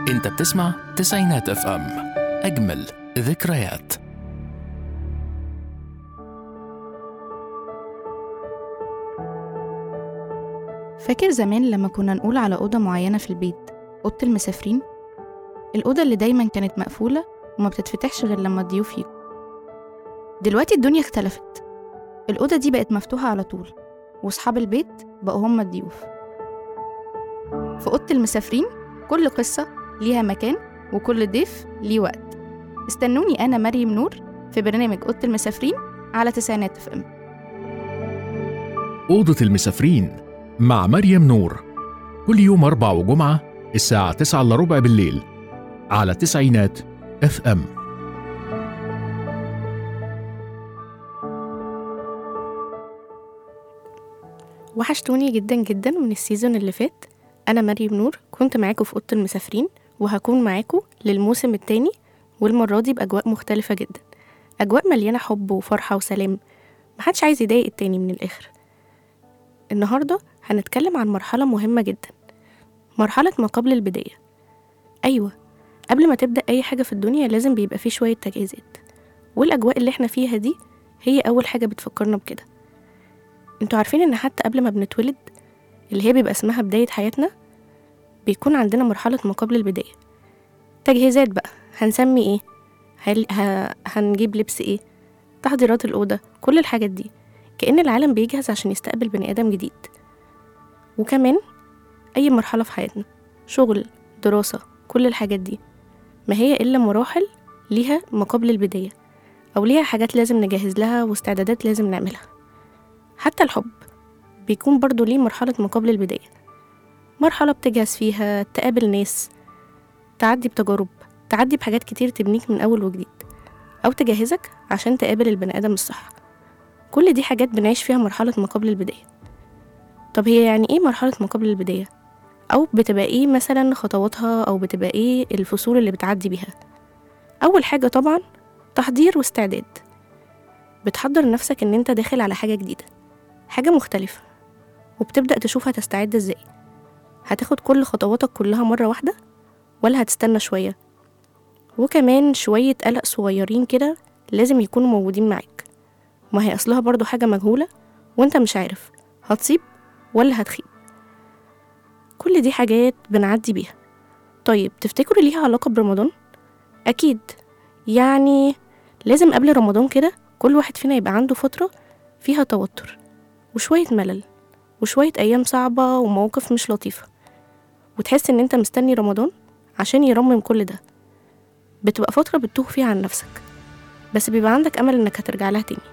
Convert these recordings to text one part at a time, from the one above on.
انت بتسمع تسعينات اف ام اجمل ذكريات فاكر زمان لما كنا نقول على أوضة معينة في البيت أوضة المسافرين الأوضة اللي دايما كانت مقفولة وما بتتفتحش غير لما الضيوف يجوا دلوقتي الدنيا اختلفت الأوضة دي بقت مفتوحة على طول وأصحاب البيت بقوا هم الضيوف في أوضة المسافرين كل قصة ليها مكان وكل ضيف ليه وقت استنوني أنا مريم نور في برنامج أوضة المسافرين على تسعينات اف ام أوضة المسافرين مع مريم نور كل يوم أربع وجمعة الساعة تسعة إلا ربع بالليل على تسعينات اف ام وحشتوني جدا جدا من السيزون اللي فات انا مريم نور كنت معاكم في اوضه المسافرين وهكون معاكم للموسم التاني والمره دي باجواء مختلفه جدا اجواء مليانه حب وفرحه وسلام محدش عايز يضايق التاني من الاخر النهارده هنتكلم عن مرحله مهمه جدا مرحله ما قبل البدايه ايوه قبل ما تبدا اي حاجه في الدنيا لازم بيبقى فيه شويه تجهيزات والاجواء اللي احنا فيها دي هي اول حاجه بتفكرنا بكده انتوا عارفين ان حتى قبل ما بنتولد اللي هي بيبقى اسمها بداية حياتنا بيكون عندنا مرحلة ما قبل البداية تجهيزات بقى هنسمي ايه هل ه... هنجيب لبس ايه تحضيرات الأوضة كل الحاجات دي كأن العالم بيجهز عشان يستقبل بني آدم جديد وكمان أي مرحلة في حياتنا شغل دراسة كل الحاجات دي ما هي إلا مراحل ليها ما قبل البداية أو ليها حاجات لازم نجهز لها واستعدادات لازم نعملها حتى الحب بيكون برضو ليه مرحلة ما قبل البداية مرحلة بتجهز فيها تقابل ناس تعدي بتجارب تعدي بحاجات كتير تبنيك من أول وجديد أو تجهزك عشان تقابل البني آدم الصح كل دي حاجات بنعيش فيها مرحلة ما قبل البداية طب هي يعني ايه مرحلة ما قبل البداية؟ أو بتبقى ايه مثلا خطواتها أو بتبقى ايه الفصول اللي بتعدي بيها أول حاجة طبعا تحضير واستعداد بتحضر نفسك ان انت داخل على حاجة جديدة حاجة مختلفة وبتبدأ تشوف هتستعد ازاي هتاخد كل خطواتك كلها مرة واحدة ولا هتستنى شوية وكمان شوية قلق صغيرين كده لازم يكونوا موجودين معاك ما هي أصلها برضو حاجة مجهولة وانت مش عارف هتصيب ولا هتخيب كل دي حاجات بنعدي بيها طيب تفتكروا ليها علاقة برمضان؟ أكيد يعني لازم قبل رمضان كده كل واحد فينا يبقى عنده فترة فيها توتر وشوية ملل وشوية أيام صعبة ومواقف مش لطيفة وتحس إن أنت مستني رمضان عشان يرمم كل ده بتبقى فترة بتتوه فيها عن نفسك بس بيبقى عندك أمل إنك هترجع لها تاني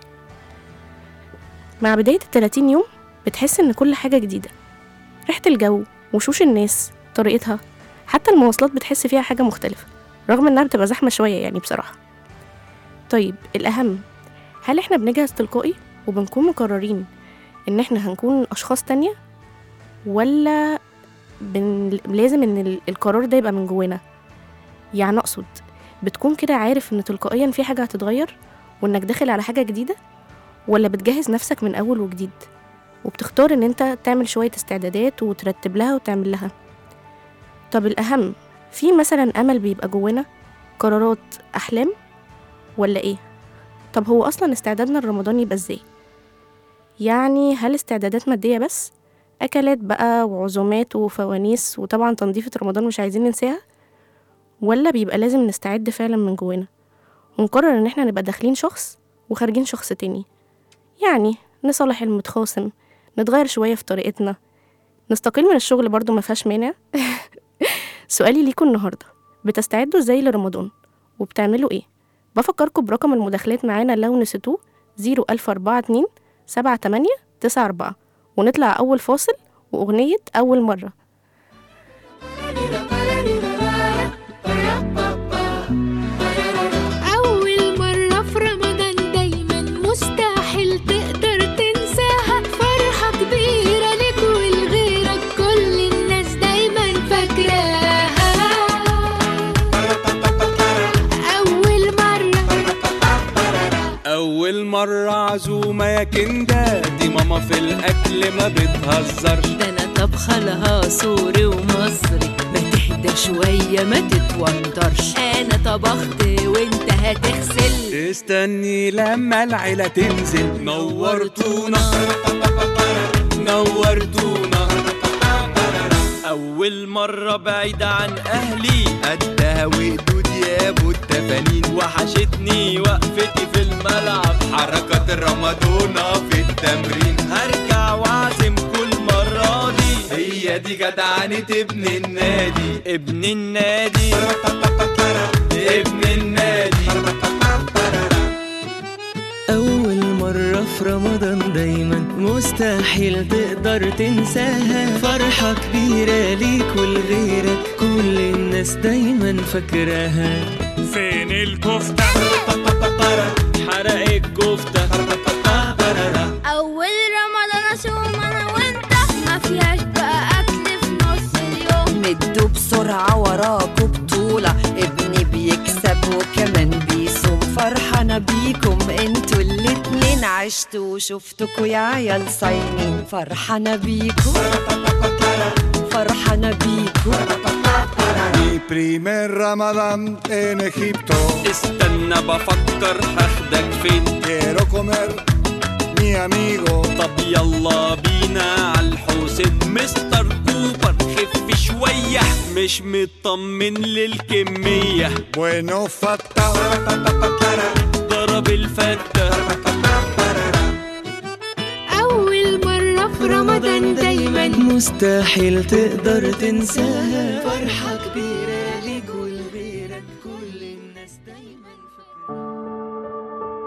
مع بداية التلاتين يوم بتحس إن كل حاجة جديدة ريحة الجو وشوش الناس طريقتها حتى المواصلات بتحس فيها حاجة مختلفة رغم إنها بتبقى زحمة شوية يعني بصراحة طيب الأهم هل إحنا بنجهز تلقائي وبنكون مقررين ان احنا هنكون اشخاص تانية ولا بن... لازم ان ال- القرار ده يبقى من جوانا يعني اقصد بتكون كده عارف ان تلقائيا في حاجة هتتغير وانك داخل على حاجة جديدة ولا بتجهز نفسك من اول وجديد وبتختار ان انت تعمل شوية استعدادات وترتب لها وتعمل لها طب الاهم في مثلا امل بيبقى جوانا قرارات احلام ولا ايه طب هو اصلا استعدادنا لرمضان يبقى ازاي يعني هل استعدادات مادية بس؟ أكلات بقى وعزومات وفوانيس وطبعا تنظيفة رمضان مش عايزين ننساها ولا بيبقى لازم نستعد فعلا من جوانا ونقرر إن احنا نبقى داخلين شخص وخارجين شخص تاني يعني نصلح المتخاصم نتغير شوية في طريقتنا نستقيل من الشغل برضو مفيهاش مانع سؤالي ليكم النهاردة بتستعدوا ازاي لرمضان وبتعملوا ايه بفكركم برقم المداخلات معانا لو نسيتوه زيرو ألف أربعة اتنين سبعة تمانية تسعة أربعة ونطلع أول فاصل وأغنية أول مرة أول مرة في رمضان دايما مستحيل تقدر تنساها فرحة كبيرة لك ولغيرك كل الناس دايما فاكراها أول مرة أول مرة عزومة يا كندا دي ماما في الأكل ما بتهزرش ده انا طبخة لها سوري ومصري ما تحكي اهدى شوية ما تتوترش انا طبخت وانت هتغسل استني لما العيلة تنزل نورتونا نورتونا أول مرة بعيد عن أهلي قدها وقدود يا أبو التفانين وحشتني وقفتي في الملعب حركات الرمادونا في التمرين هرجع وأعزم كل مرة دي هي دي جدعنة ابن النادي ابن النادي ابن النادي أول مرة في رمضان دايما مستحيل تقدر تنساها فرحة كبيرة ليك ولغيرك كل الناس دايما فاكراها فين الكفتة حرق الكفتة أول رمضان أصوم أنا وأنت ما فيهاش بقى أكل في نص اليوم مدوا بسرعة وراكوا بطولة ابني بيكسب وكمان بيصوم فرحانة بيكم انتوا الاتنين عشتوا وشفتكوا يا عيال صايمين فرحانة بيكوا فرحانة بيكوا Mi primer Ramadán en Egipto. استنى بفكر هاخدك فين Quiero comer mi amigo. طب يلا بينا عالحسين مستر كوبر خف شوية مش مطمن للكمية Bueno, fatal. ضرب الفتة أول مرة في رمضان دايما مستحيل تقدر تنساها فرحة كبيرة ليك ولغيرك كل الناس دايما فاكراها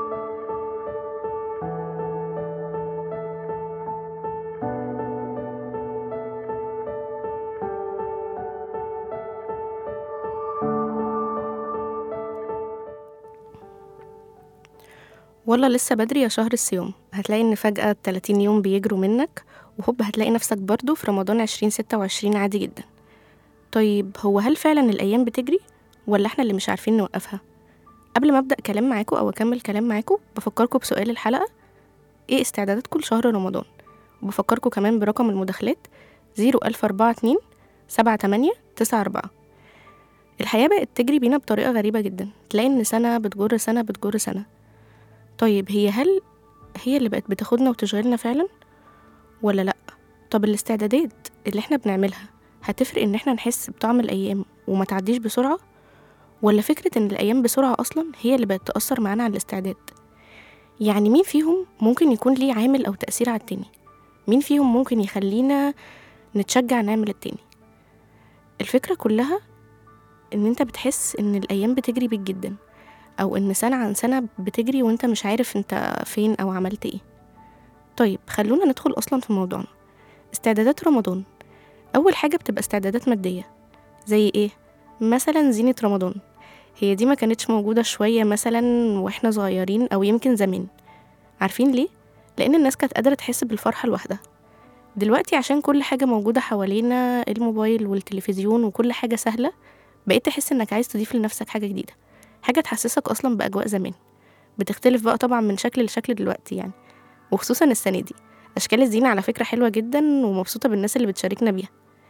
والله لسه بدري يا شهر الصيام هتلاقي ان فجأة ال 30 يوم بيجروا منك وهوب هتلاقي نفسك برضو في رمضان 2026 عادي جدا طيب هو هل فعلا الأيام بتجري ولا احنا اللي مش عارفين نوقفها قبل ما أبدأ كلام معاكم أو أكمل كلام معاكم بفكركم بسؤال الحلقة ايه استعداداتكم لشهر رمضان وبفكركم كمان برقم المداخلات 01042 78 94 الحياة بقت تجري بينا بطريقة غريبة جدا تلاقي ان سنة بتجر سنة بتجر سنة طيب هي هل هي اللي بقت بتاخدنا وتشغلنا فعلا ولا لا طب الاستعدادات اللي احنا بنعملها هتفرق ان احنا نحس بطعم الايام وما تعديش بسرعه ولا فكره ان الايام بسرعه اصلا هي اللي بقت تاثر معانا على الاستعداد يعني مين فيهم ممكن يكون ليه عامل او تاثير على التاني مين فيهم ممكن يخلينا نتشجع نعمل التاني الفكره كلها ان انت بتحس ان الايام بتجري بيك جدا او ان سنه عن سنه بتجري وانت مش عارف انت فين او عملت ايه طيب خلونا ندخل اصلا في موضوعنا استعدادات رمضان اول حاجه بتبقى استعدادات ماديه زي ايه مثلا زينه رمضان هي دي ما كانتش موجوده شويه مثلا واحنا صغيرين او يمكن زمان عارفين ليه لان الناس كانت قادره تحس بالفرحه لوحدها دلوقتي عشان كل حاجه موجوده حوالينا الموبايل والتلفزيون وكل حاجه سهله بقيت تحس انك عايز تضيف لنفسك حاجه جديده حاجه تحسسك اصلا باجواء زمان بتختلف بقى طبعا من شكل لشكل دلوقتي يعني وخصوصا السنه دي اشكال الزينه على فكره حلوه جدا ومبسوطه بالناس اللي بتشاركنا بيها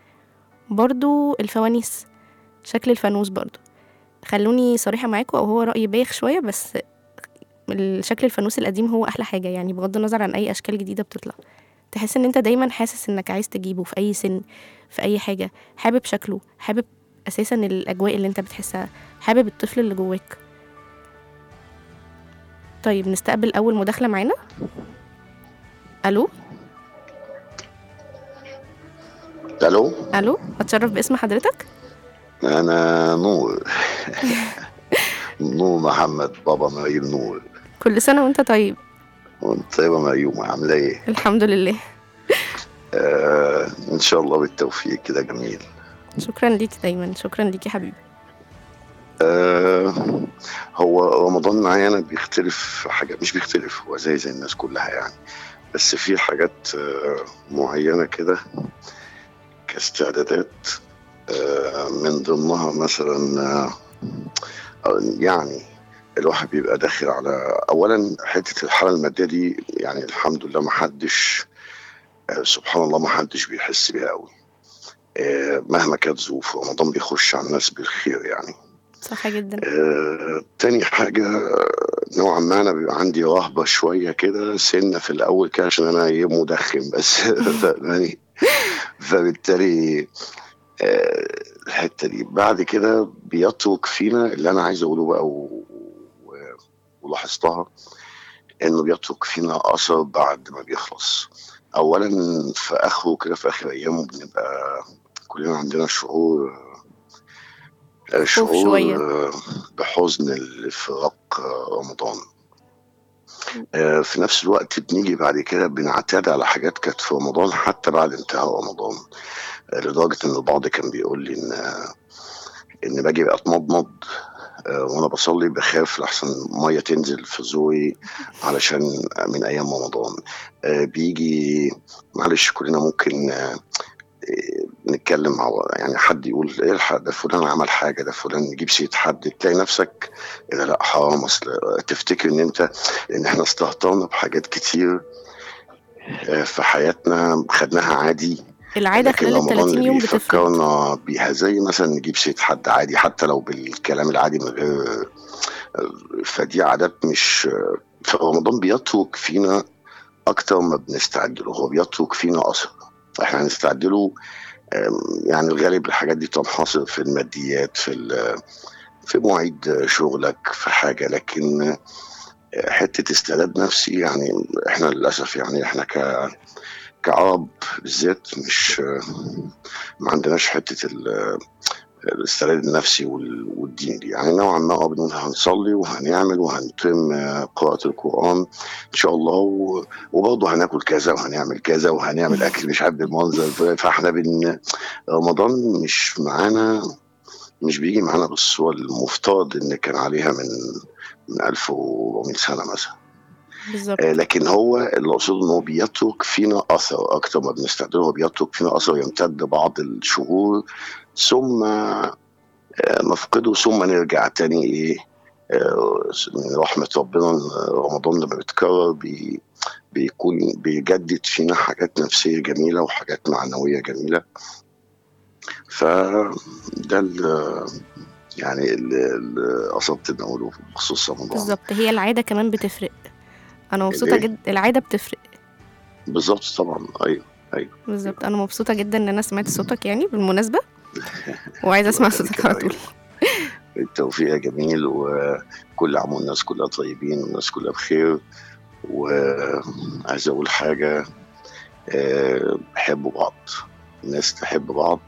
برضو الفوانيس شكل الفانوس برضو خلوني صريحه معاكم او هو راي بايخ شويه بس الشكل الفانوس القديم هو احلى حاجه يعني بغض النظر عن اي اشكال جديده بتطلع تحس ان انت دايما حاسس انك عايز تجيبه في اي سن في اي حاجه حابب شكله حابب اساسا الاجواء اللي انت بتحسها حابب الطفل اللي جواك طيب نستقبل اول مداخله معانا الو الو الو اتشرف باسم حضرتك انا نور نور محمد بابا مريم نور كل سنه وانت طيب وانت طيبه مريوم عامله ايه الحمد لله آه ان شاء الله بالتوفيق كده جميل شكرا ليكي دايما شكرا ليكي حبيبي آه هو رمضان معايا انا بيختلف في حاجه مش بيختلف هو زي زي الناس كلها يعني بس في حاجات آه معينه كده كاستعدادات آه من ضمنها مثلا آه يعني الواحد بيبقى داخل على اولا حته الحاله الماديه دي يعني الحمد لله ما حدش آه سبحان الله ما حدش بيحس بيها قوي آه، مهما كانت ظروف رمضان بيخش على الناس بالخير يعني صح جدا آه، تاني حاجة آه، نوعا ما أنا بيبقى عندي رهبة شوية كده سنة في الأول كده عشان أنا إيه مدخن بس فاهماني فبالتالي آه، الحتة دي بعد كده بيترك فينا اللي أنا عايز أقوله بقى و- و- ولاحظتها إنه بيترك فينا أثر بعد ما بيخلص أولا في آخره كده في آخر أيامه بنبقى كلنا عندنا شعور شعور شوية. آه، بحزن الفراق آه، رمضان آه، في نفس الوقت بنيجي بعد كده بنعتاد على حاجات كانت في رمضان حتى بعد انتهاء رمضان آه، لدرجة إن البعض كان بيقول لي إن آه، إن باجي أتمضمض آه، وأنا بصلي بخاف لحسن مية تنزل في زوري علشان من أيام رمضان آه، بيجي معلش كلنا ممكن آه، إيه، نتكلم مع يعني حد يقول ايه الحق ده فلان عمل حاجه ده فلان يجيب سيره حد تلاقي نفسك إيه ده لا حرام اصل تفتكر ان انت ان احنا استهترنا بحاجات كتير آه، في حياتنا خدناها عادي العادة لكن خلال ال رمضان 30 اللي يوم بتفرق بيفكرنا بيها زي مثلا نجيب سيره حد عادي حتى لو بالكلام العادي من غير فدي عادات مش في رمضان بيترك فينا اكتر ما بنستعد له هو بيترك فينا اثر احنا هنستعد له أم، يعني الغالب الحاجات دي تنحصر في الماديات في ال- في مواعيد شغلك في حاجه لكن حته استعداد نفسي يعني احنا للاسف يعني احنا ك كعرب بالذات مش ما عندناش حته ال- الاستعداد النفسي وال- والدين دي يعني نوعا ما اه بنقول هنصلي وهنعمل وهنتم قراءة القرآن إن شاء الله و- وبرضه هناكل كذا وهنعمل كذا وهنعمل أكل مش عارف بالمنظر فاحنا بن رمضان مش معانا مش بيجي معانا بالصورة المفترض إن كان عليها من من 1400 سنة مثلا بالظبط آه، لكن هو اللي اقصده ان هو بيترك فينا اثر اكتر ما بنستعدله هو بيترك فينا اثر يمتد بعض الشهور ثم آه، نفقده ثم نرجع تاني ايه آه، من رحمة ربنا إن رمضان لما بيتكرر بي بيكون بيجدد فينا حاجات نفسية جميلة وحاجات معنوية جميلة فده ال- يعني اللي اللي قصدت إني أقوله بخصوص رمضان بالظبط هي العادة كمان بتفرق أنا مبسوطة الإيه؟ جدا العادة بتفرق بالظبط طبعا أيوه بالظبط أنا مبسوطة جدا إن أنا سمعت صوتك يعني بالمناسبة وعايزة أسمع الله صوتك يخليك على يا طول التوفيق يا جميل وكل عام والناس كلها طيبين والناس كلها بخير وعايز اقول حاجه آه، حبوا بعض الناس تحب بعض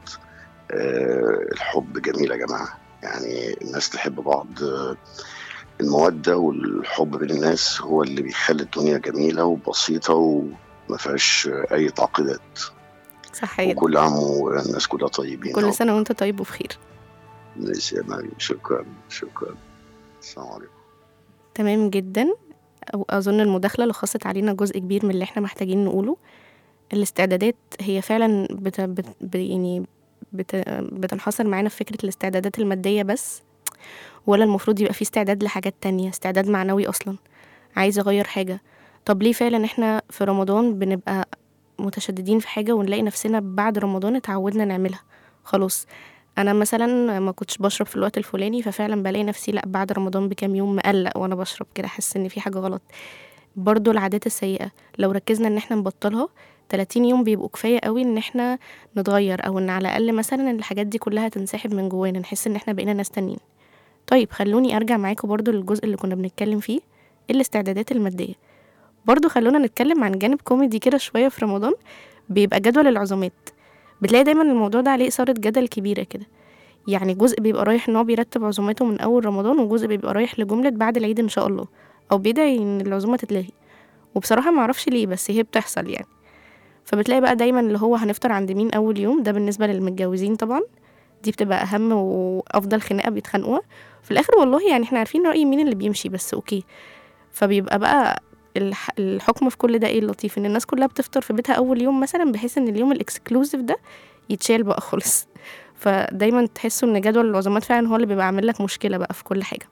آه، الحب جميل يا جماعه يعني الناس تحب بعض آه، الموده والحب بين الناس هو اللي بيخلي الدنيا جميله وبسيطه وما فيهاش اي تعقيدات صح جدا وكل عام والناس كلها طيبين كل سنة وأنت طيب وبخير ماشي يا مريم شكرا شكرا السلام عليكم تمام جدا أو أظن المداخلة لخصت علينا جزء كبير من اللي احنا محتاجين نقوله الاستعدادات هي فعلا بت... بت... ب- يعني بت... بتنحصر معانا في فكرة الاستعدادات المادية بس ولا المفروض يبقى في استعداد لحاجات تانية استعداد معنوي أصلا عايز أغير حاجة طب ليه فعلا احنا في رمضان بنبقى متشددين في حاجة ونلاقي نفسنا بعد رمضان اتعودنا نعملها خلاص انا مثلا ما كنتش بشرب في الوقت الفلاني ففعلا بلاقي نفسي لا بعد رمضان بكام يوم مقلق وانا بشرب كده احس ان في حاجه غلط برضو العادات السيئه لو ركزنا ان احنا نبطلها 30 يوم بيبقوا كفايه قوي ان احنا نتغير او ان على الاقل مثلا الحاجات دي كلها تنسحب من جوانا نحس ان احنا بقينا ناس تانيين طيب خلوني ارجع معاكم برضو للجزء اللي كنا بنتكلم فيه الاستعدادات الماديه برضو خلونا نتكلم عن جانب كوميدي كده شويه في رمضان بيبقى جدول العزومات بتلاقي دايما الموضوع ده عليه إثارة جدل كبيرة كده يعني جزء بيبقى رايح ان هو بيرتب عزوماته من اول رمضان وجزء بيبقى رايح لجملة بعد العيد ان شاء الله او بيدعي ان العزومة تتلغي وبصراحة معرفش ليه بس هي بتحصل يعني فبتلاقي بقى دايما اللي هو هنفطر عند مين اول يوم ده بالنسبة للمتجوزين طبعا دي بتبقى اهم وافضل خناقة بيتخانقوها في الاخر والله يعني احنا عارفين رأي مين اللي بيمشي بس اوكي فبيبقى بقى الح- الحكم في كل ده ايه اللطيف ان الناس كلها بتفطر في بيتها اول يوم مثلا بحيث ان اليوم الاكسكلوزيف ده يتشال بقى خالص فدايما تحسوا ان جدول العزومات فعلا هو اللي بيبقى عامل لك مشكله بقى في كل حاجه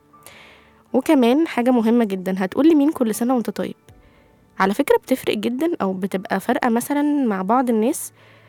وكمان حاجه مهمه جدا هتقول لمين كل سنه وانت طيب على فكره بتفرق جدا او بتبقى فارقه مثلا مع بعض الناس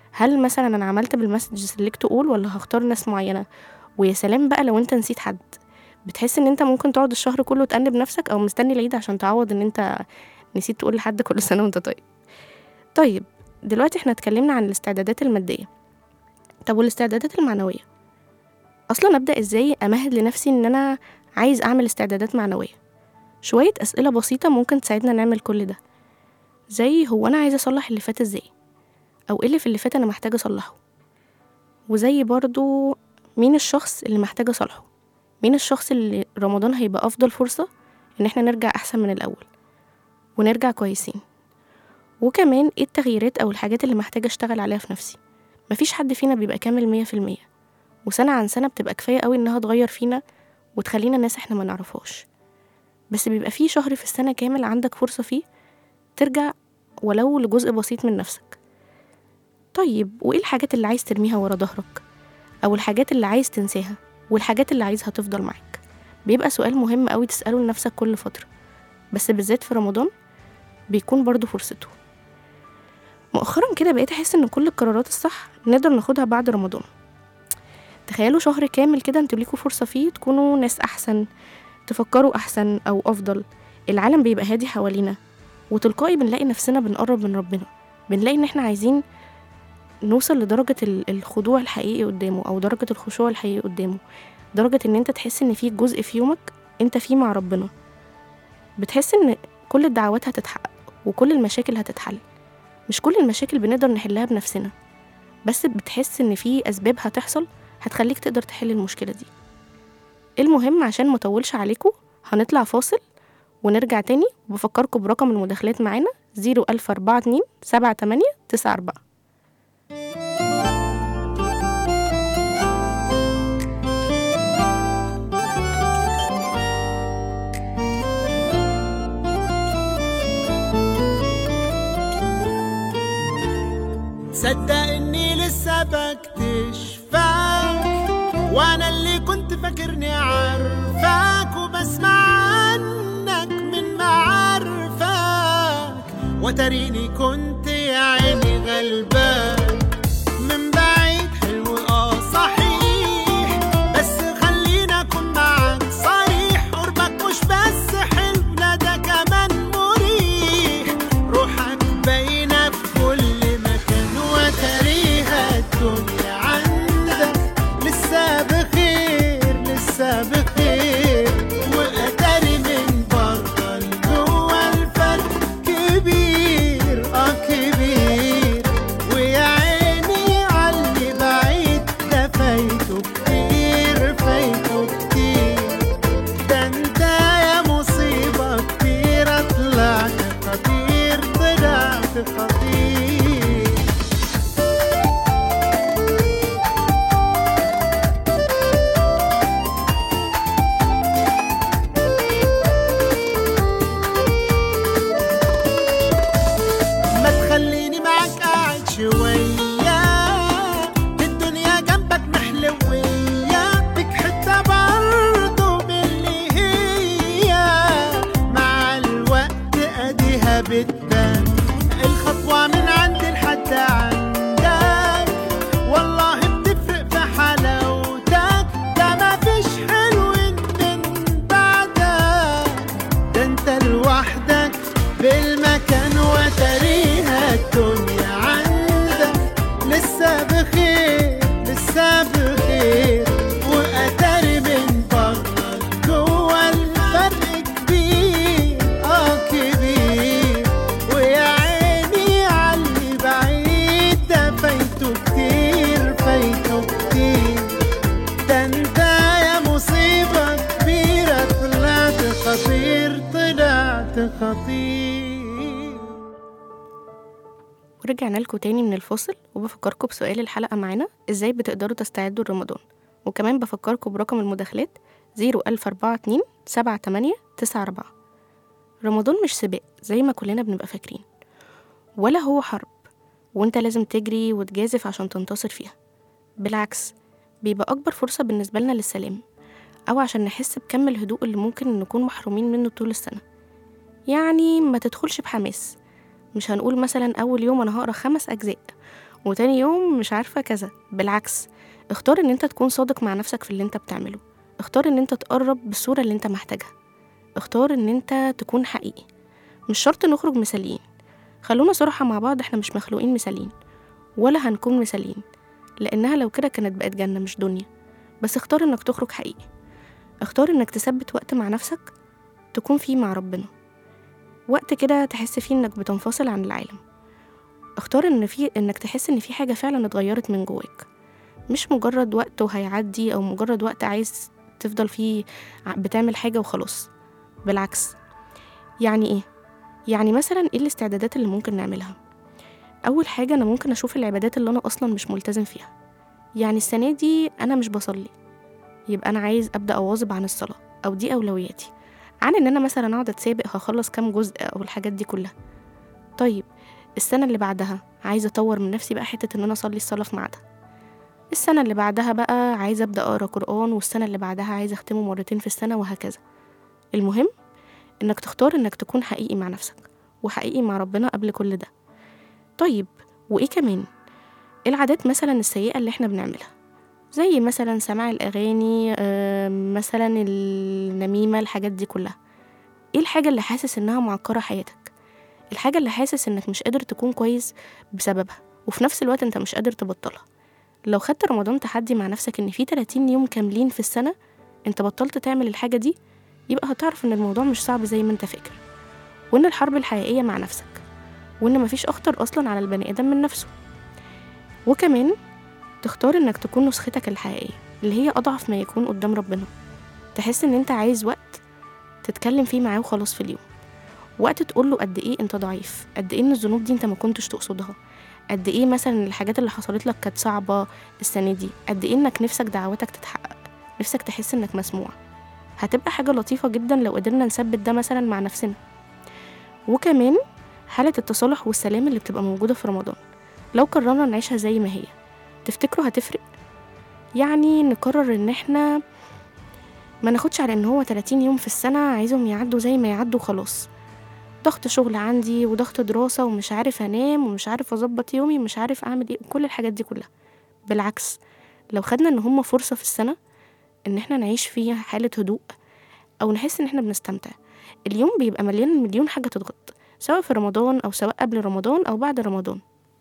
هل مثلا انا عملت بالمسج سيلكت اول ولا هختار ناس معينه ويا سلام بقى لو انت نسيت حد بتحس ان انت ممكن تقعد الشهر كله تأنب نفسك او مستني العيد عشان تعوض ان انت نسيت تقول لحد كل سنه وانت طيب طيب دلوقتي احنا اتكلمنا عن الاستعدادات الماديه طب والاستعدادات المعنويه اصلا ابدا ازاي امهد لنفسي ان انا عايز اعمل استعدادات معنويه شويه اسئله بسيطه ممكن تساعدنا نعمل كل ده زي هو انا عايزه اصلح اللي فات ازاي او ايه اللي في اللي فات انا محتاجه اصلحه وزي برضو مين الشخص اللي محتاجه اصلحه مين الشخص اللي رمضان هيبقى افضل فرصه ان احنا نرجع احسن من الاول ونرجع كويسين وكمان ايه التغييرات او الحاجات اللي محتاجه اشتغل عليها في نفسي مفيش حد فينا بيبقى كامل مية في المية وسنة عن سنة بتبقى كفاية قوي إنها تغير فينا وتخلينا ناس إحنا ما نعرفهاش بس بيبقى فيه شهر في السنة كامل عندك فرصة فيه ترجع ولو لجزء بسيط من نفسك طيب وإيه الحاجات اللي عايز ترميها ورا ظهرك أو الحاجات اللي عايز تنساها والحاجات اللي عايزها تفضل معاك بيبقى سؤال مهم قوي تسأله لنفسك كل فترة بس بالذات في رمضان بيكون برضو فرصته مؤخرا كده بقيت أحس إن كل القرارات الصح نقدر ناخدها بعد رمضان تخيلوا شهر كامل كده انتوا ليكوا فرصة فيه تكونوا ناس أحسن تفكروا أحسن أو أفضل العالم بيبقى هادي حوالينا وتلقائي بنلاقي نفسنا بنقرب من ربنا بنلاقي إن إحنا عايزين نوصل لدرجة ال- الخضوع الحقيقي قدامه أو درجة الخشوع الحقيقي قدامه درجة إن أنت تحس إن في جزء في يومك أنت فيه مع ربنا بتحس إن كل الدعوات هتتحقق وكل المشاكل هتتحل مش كل المشاكل بنقدر نحلها بنفسنا بس بتحس إن في أسباب هتحصل هتخليك تقدر تحل المشكلة دي المهم عشان مطولش عليكم هنطلع فاصل ونرجع تاني وبفكركم برقم المداخلات معانا 01042 78 94 تصدق اني لسه بكتشفك وانا اللي كنت فاكرني عارفك وبسمع عنك من معارفك وتريني كنت يا عيني غلبان من بعيد حلو اه صحيح بس خلينا اكون معاك صريح قربك مش بس حلو لا ده كمان مريح روحك باينه في كل مكان وتريها الدنيا عندك لسه بخير لسه بخير واتاري من بره لجوه الفرق كبير اه كبير ويا عيني عاللي بعيد ده فايته كتير فايته كتير ده انت يا مصيبة كبيرة طلعت خطير طلعت خطير ما تخليني معاك قاعد شوية الدنيا جنبك محلوية بك حتة برضه من اللي هي مع الوقت اديها بتبان الخطوة من عندي لحد عندك والله بتفرق في حلاوتك ده مفيش حلو من بعدك ده انت لوحدك بالمكان وتريها الدنيا عندك لسه بخير لسه بخير واتاري من بره جوه الفرق كبير اه كبير ويا عيني عاللي بعيد ده فايته كتير فايته كتير ده انت يا مصيبة كبيرة طلعت خطير طلعت خطير ورجعنا لكم تاني من الفاصل وبفكركم بسؤال الحلقة معانا ازاي بتقدروا تستعدوا لرمضان وكمان بفكركم برقم المداخلات 01042 78 94 رمضان مش سباق زي ما كلنا بنبقى فاكرين ولا هو حرب وانت لازم تجري وتجازف عشان تنتصر فيها بالعكس بيبقى أكبر فرصة بالنسبة لنا للسلام أو عشان نحس بكم الهدوء اللي ممكن نكون محرومين منه طول السنة يعني ما تدخلش بحماس مش هنقول مثلا أول يوم أنا هقرا خمس أجزاء وتاني يوم مش عارفة كذا بالعكس اختار ان انت تكون صادق مع نفسك في اللي انت بتعمله اختار ان انت تقرب بالصورة اللي انت محتاجها اختار ان انت تكون حقيقي مش شرط نخرج مثاليين خلونا صراحة مع بعض احنا مش مخلوقين مثاليين ولا هنكون مثاليين لانها لو كده كانت بقت جنة مش دنيا بس اختار انك تخرج حقيقي اختار انك تثبت وقت مع نفسك تكون فيه مع ربنا وقت كده تحس فيه انك بتنفصل عن العالم اختار ان في انك تحس ان في حاجة فعلا اتغيرت من جواك مش مجرد وقت وهيعدي او مجرد وقت عايز تفضل فيه ع- بتعمل حاجة وخلاص بالعكس يعني ايه يعني مثلا ايه الاستعدادات اللي ممكن نعملها اول حاجة انا ممكن اشوف العبادات اللي انا اصلا مش ملتزم فيها يعني السنة دي انا مش بصلي يبقى انا عايز ابدا اواظب عن الصلاة او دي اولوياتي عن ان انا مثلا اقعد اتسابق هخلص كام جزء او الحاجات دي كلها طيب السنة اللي بعدها عايزة اطور من نفسي بقى حتة ان انا اصلي الصلاة في ميعادها السنة اللي بعدها بقى عايزة أبدأ أقرأ قرآن والسنة اللي بعدها عايزة أختمه مرتين في السنة وهكذا المهم إنك تختار إنك تكون حقيقي مع نفسك وحقيقي مع ربنا قبل كل ده طيب وإيه كمان إيه العادات مثلا السيئة اللي إحنا بنعملها زي مثلا سماع الأغاني آه، مثلا النميمة الحاجات دي كلها إيه الحاجة اللي حاسس إنها معكرة حياتك الحاجة اللي حاسس إنك مش قادر تكون كويس بسببها وفي نفس الوقت أنت مش قادر تبطلها لو خدت رمضان تحدي مع نفسك ان في 30 يوم كاملين في السنة انت بطلت تعمل الحاجة دي يبقى هتعرف ان الموضوع مش صعب زي ما انت فاكر وان الحرب الحقيقية مع نفسك وان مفيش اخطر اصلا على البني ادم من نفسه وكمان تختار انك تكون نسختك الحقيقية اللي هي اضعف ما يكون قدام ربنا تحس ان انت عايز وقت تتكلم فيه معاه وخلاص في اليوم وقت تقول له قد ايه انت ضعيف قد ايه ان الذنوب دي انت ما كنتش تقصدها قد ايه مثلا الحاجات اللي حصلت لك كانت صعبة السنة دي قد ايه انك نفسك دعواتك تتحقق نفسك تحس انك مسموع هتبقى حاجة لطيفة جدا لو قدرنا نثبت ده مثلا مع نفسنا وكمان حالة التصالح والسلام اللي بتبقى موجودة في رمضان لو قررنا نعيشها زي ما هي تفتكروا هتفرق يعني نقرر ان احنا ما ناخدش على ان هو 30 يوم في السنة عايزهم يعدوا زي ما يعدوا خلاص ضغط شغل عندي وضغط دراسة ومش عارف أنام ومش عارف أظبط يومي ومش عارف أعمل إيه كل الحاجات دي كلها بالعكس لو خدنا إن هما فرصة في السنة إن إحنا نعيش فيها حالة هدوء أو نحس إن إحنا بنستمتع اليوم بيبقى مليان مليون حاجة تضغط سواء في رمضان أو سواء قبل رمضان أو بعد رمضان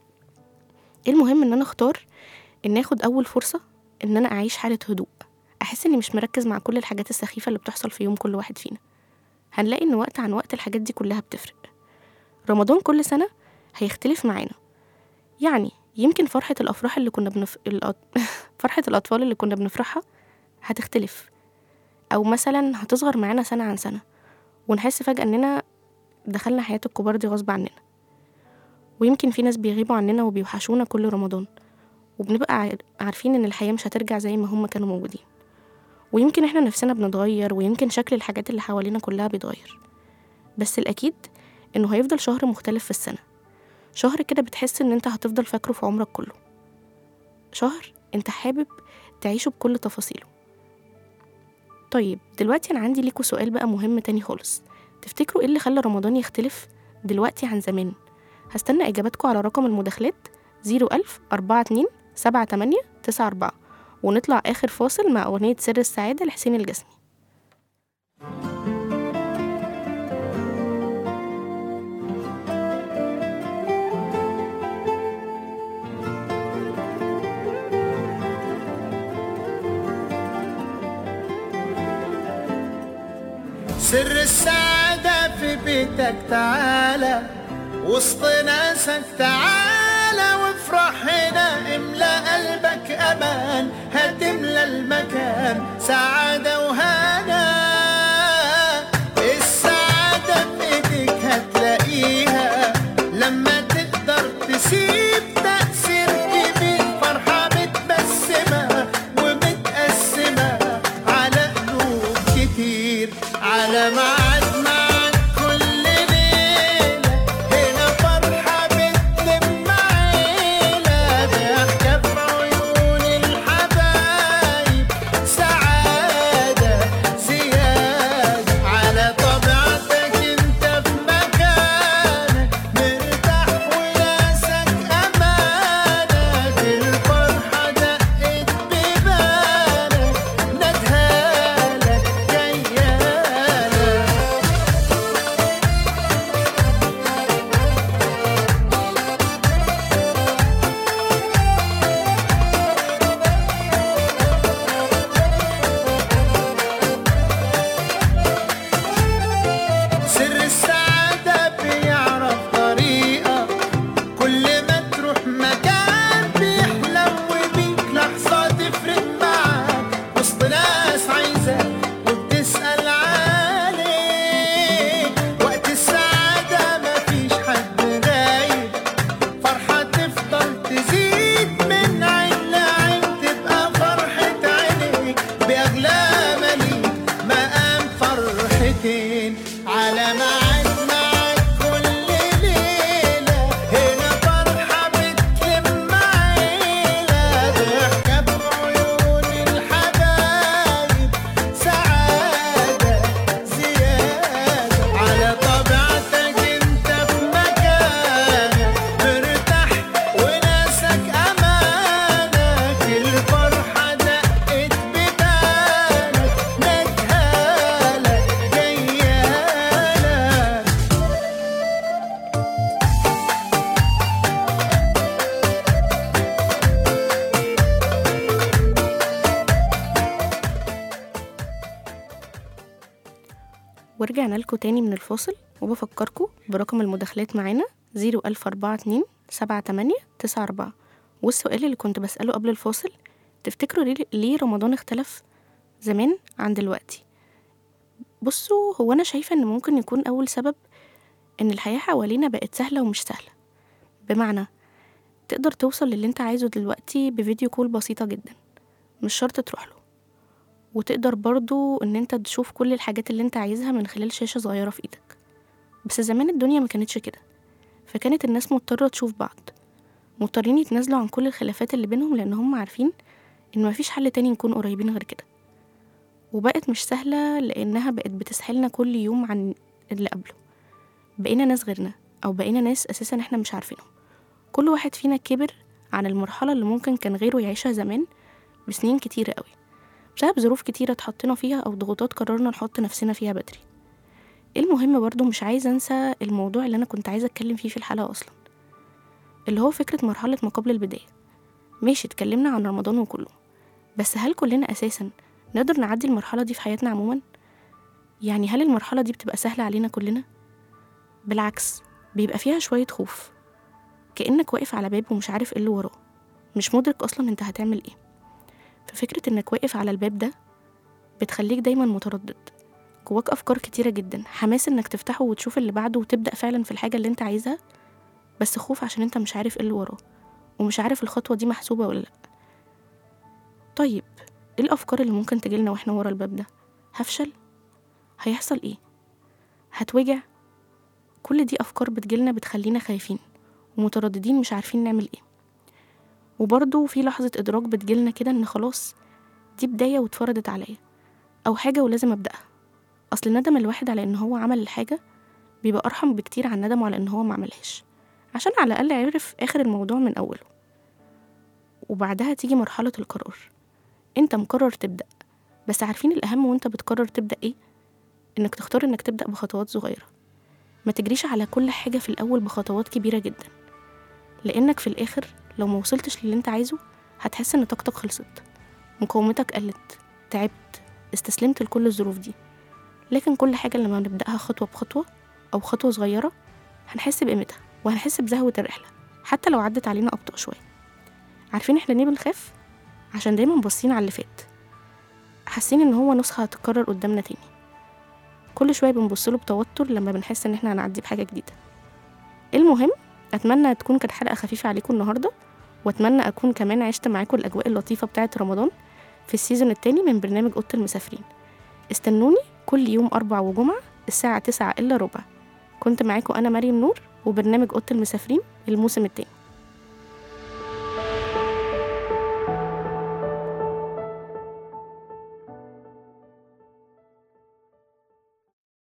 المهم إن أنا أختار إن آخد أول فرصة إن أنا أعيش حالة هدوء أحس إني مش مركز مع كل الحاجات السخيفة اللي بتحصل في يوم كل واحد فينا هنلاقي إن وقت عن وقت الحاجات دي كلها بتفرق رمضان كل سنة هيختلف معانا يعني يمكن فرحة الأفراح اللي كنا بنف... الأط... فرحة الأطفال اللي كنا بنفرحها هتختلف أو مثلا هتصغر معانا سنة عن سنة ونحس فجأة إننا دخلنا حياة الكبار دي غصب عننا ويمكن في ناس بيغيبوا عننا وبيوحشونا كل رمضان وبنبقى عار- عارفين إن الحياة مش هترجع زي ما هما كانوا موجودين ويمكن احنا نفسنا بنتغير ويمكن شكل الحاجات اللي حوالينا كلها بيتغير بس الأكيد إنه هيفضل شهر مختلف في السنة شهر كده بتحس إن أنت هتفضل فاكره في عمرك كله شهر أنت حابب تعيشه بكل تفاصيله طيب دلوقتي أنا عندي ليكوا سؤال بقى مهم تاني خالص تفتكروا إيه اللي خلى رمضان يختلف دلوقتي عن زمان هستنى إجاباتكم على رقم المداخلات 01000 42 78 94 ونطلع آخر فاصل مع أغنية سر السعادة لحسين الجسمي سر السعادة في بيتك تعالى وسط ناسك تعالى وافرح هنا املى قلبك امان هتملى المكان سعادة وهنا السعادة في ايديك هتلاقيها لما تقدر تسيب تأثير كبير فرحة متبسمة ومتقسمة على قلوب كتير على ميعاد معاك كل ليلة هنا فرحة بتلم عيلة ضحكة في عيون الحبايب سعادة ورجعنا لكم تاني من الفاصل وبفكركم برقم المداخلات معانا 01042 78 94 والسؤال اللي كنت بسأله قبل الفاصل تفتكروا ليه, ليه رمضان اختلف زمان عن دلوقتي بصوا هو أنا شايفة إن ممكن يكون أول سبب إن الحياة حوالينا بقت سهلة ومش سهلة بمعنى تقدر توصل للي انت عايزه دلوقتي بفيديو كول بسيطة جدا مش شرط تروح له وتقدر برضو ان انت تشوف كل الحاجات اللي انت عايزها من خلال شاشة صغيرة في ايدك بس زمان الدنيا ما كانتش كده فكانت الناس مضطرة تشوف بعض مضطرين يتنازلوا عن كل الخلافات اللي بينهم لان هم عارفين ان مفيش حل تاني نكون قريبين غير كده وبقت مش سهلة لانها بقت بتسحلنا كل يوم عن اللي قبله بقينا ناس غيرنا او بقينا ناس اساسا احنا مش عارفينهم كل واحد فينا كبر عن المرحلة اللي ممكن كان غيره يعيشها زمان بسنين كتيرة قوي بسبب ظروف كتيرة اتحطينا فيها أو ضغوطات قررنا نحط نفسنا فيها بدري المهم برضو مش عايزة أنسى الموضوع اللي أنا كنت عايزة أتكلم فيه في الحلقة أصلا اللي هو فكرة مرحلة ما قبل البداية ماشي اتكلمنا عن رمضان وكله بس هل كلنا أساسا نقدر نعدي المرحلة دي في حياتنا عموما؟ يعني هل المرحلة دي بتبقى سهلة علينا كلنا؟ بالعكس بيبقى فيها شوية خوف كأنك واقف على باب ومش عارف ايه اللي وراه مش مدرك أصلا انت هتعمل ايه ففكرة انك واقف على الباب ده بتخليك دايما متردد جواك أفكار كتيرة جدا حماس انك تفتحه وتشوف اللي بعده وتبدأ فعلا في الحاجة اللي انت عايزها بس خوف عشان انت مش عارف ايه اللي وراه ومش عارف الخطوة دي محسوبة ولا لأ طيب ايه الأفكار اللي ممكن تجيلنا واحنا ورا الباب ده هفشل هيحصل ايه هتوجع كل دي أفكار بتجيلنا بتخلينا خايفين ومترددين مش عارفين نعمل ايه وبرضه في لحظة إدراك بتجيلنا كده إن خلاص دي بداية واتفرضت عليا أو حاجة ولازم أبدأها أصل ندم الواحد على إن هو عمل الحاجة بيبقى أرحم بكتير عن ندمه على إن هو ما عملهاش عشان على الأقل عرف آخر الموضوع من أوله وبعدها تيجي مرحلة القرار أنت مقرر تبدأ بس عارفين الأهم وأنت بتقرر تبدأ إيه؟ إنك تختار إنك تبدأ بخطوات صغيرة ما تجريش على كل حاجة في الأول بخطوات كبيرة جدا لأنك في الآخر لو ما وصلتش للي انت عايزه هتحس ان طاقتك خلصت مقاومتك قلت تعبت استسلمت لكل الظروف دي لكن كل حاجة لما نبدأها خطوة بخطوة أو خطوة صغيرة هنحس بقيمتها وهنحس بزهوة الرحلة حتى لو عدت علينا أبطأ شوية عارفين احنا ليه بنخاف؟ عشان دايما باصين على اللي فات حاسين ان هو نسخة هتتكرر قدامنا تاني كل شوية بنبصله بتوتر لما بنحس ان احنا هنعدي بحاجة جديدة المهم اتمنى تكون كانت حلقه خفيفه عليكم النهارده واتمنى اكون كمان عشت معاكم الاجواء اللطيفه بتاعه رمضان في السيزون التاني من برنامج اوضه المسافرين استنوني كل يوم اربع وجمعه الساعه تسعة الا ربع كنت معاكم انا مريم نور وبرنامج اوضه المسافرين الموسم التاني